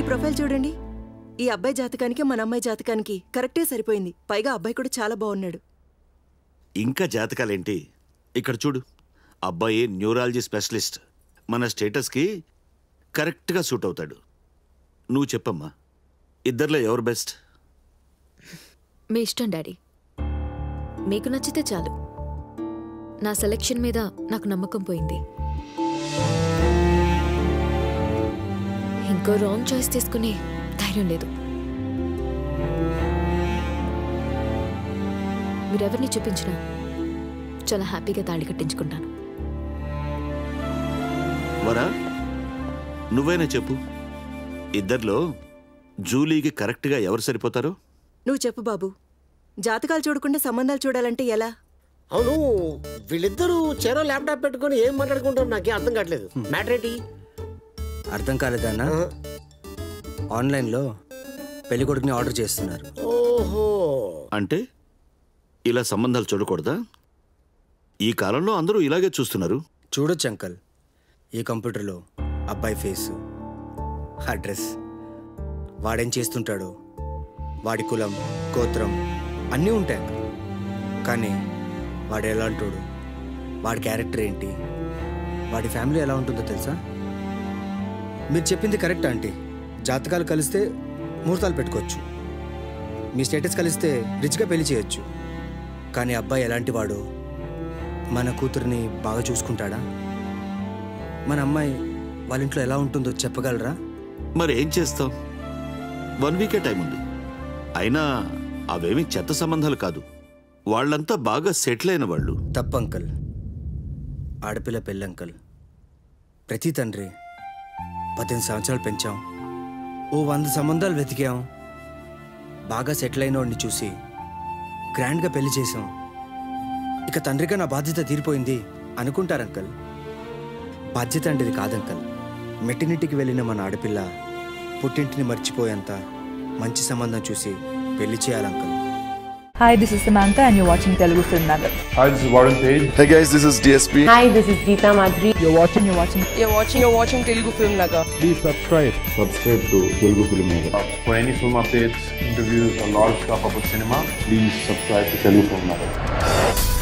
Profile చూడండి ఈ అబ్బాయి జాతకానికి మన అమ్మాయి జాతకానికి కరెక్టే సరిపోయింది పైగా అబ్బాయి కూడా చాలా బాగున్నాడు ఇంకా జాతకాలేంటి ఇక్కడ చూడు అబ్బాయి న్యూరాలజీ స్పెషలిస్ట్ మన స్టేటస్కి కరెక్ట్గా సూట్ అవుతాడు నువ్వు చెప్పమ్మా ఇద్దరిలో ఎవరు బెస్ట్ మీ ఇష్టం డాడీ మీకు నచ్చితే చాలు నా సెలెక్షన్ మీద నాకు నమ్మకం పోయింది ఇంకో రాంగ్ చాయిస్ తీసుకునే ధైర్యం లేదు మీరెవరిని చూపించినా చాలా హ్యాపీగా తాళి కట్టించుకుంటాను వరా నువ్వైనా చెప్పు ఇద్దరిలో జూలీకి కరెక్ట్గా ఎవరు సరిపోతారో నువ్వు చెప్పు బాబు జాతకాలు చూడకుండా సంబంధాలు చూడాలంటే ఎలా అవును వీళ్ళిద్దరూ చెరో ల్యాప్టాప్ పెట్టుకొని ఏం మాట్లాడుకుంటారు నాకే అర్థం కావట్లేదు మ్యాటర్ ఏంటి అర్థం కాలేదన్నా ఆన్లైన్లో పెళ్లి కొడుకుని ఆర్డర్ చేస్తున్నారు ఓహో అంటే ఇలా సంబంధాలు చూడకూడదా ఈ కాలంలో అందరూ ఇలాగే చూస్తున్నారు చూడొచ్చు అంకల్ ఈ కంప్యూటర్లో అబ్బాయి ఫేసు అడ్రస్ వాడేం చేస్తుంటాడో వాడి కులం గోత్రం అన్నీ ఉంటాయి అంకల్ కానీ వాడు ఎలాంటోడు వాడి క్యారెక్టర్ ఏంటి వాడి ఫ్యామిలీ ఎలా ఉంటుందో తెలుసా మీరు చెప్పింది కరెక్ట్ ఆంటీ జాతకాలు కలిస్తే ముహూర్తాలు పెట్టుకోవచ్చు మీ స్టేటస్ కలిస్తే రిచ్గా పెళ్లి చేయొచ్చు కానీ అబ్బాయి ఎలాంటి వాడు మన కూతురిని బాగా చూసుకుంటాడా మన అమ్మాయి వాళ్ళ ఇంట్లో ఎలా ఉంటుందో చెప్పగలరా మరి ఏం చేస్తాం వన్ వీకే టైం ఉంది అయినా అవేమీ చెత్త సంబంధాలు కాదు వాళ్ళంతా బాగా సెటిల్ అయిన వాళ్ళు తప్పు అంకల్ ఆడపిల్ల పెళ్ళి అంకల్ ప్రతి తండ్రి పద్దెనిమిది సంవత్సరాలు పెంచాం ఓ వంద సంబంధాలు వెతికాం బాగా సెటిల్ అయిన వాడిని చూసి గ్రాండ్గా పెళ్లి చేసాం ఇక తండ్రిగా నా బాధ్యత తీరిపోయింది అనుకుంటారు అంకల్ బాధ్యత అంటే ఇది కాదంకల్ మెట్టినింటికి వెళ్ళిన మన ఆడపిల్ల పుట్టింటిని మర్చిపోయేంత మంచి సంబంధం చూసి పెళ్లి చేయాలంకల్ Hi, this is Samantha, and you're watching Telugu Film Nagar. Hi, this is Warren Page. Hey guys, this is DSP. Hi, this is Geeta Madhuri. You're watching, you're watching, You're watching, you're watching Telugu Film Nagar. Please subscribe. Subscribe to Telugu Film Nagar. For any film updates, interviews, or lot of stuff about cinema, please subscribe to Telugu Film Nagar.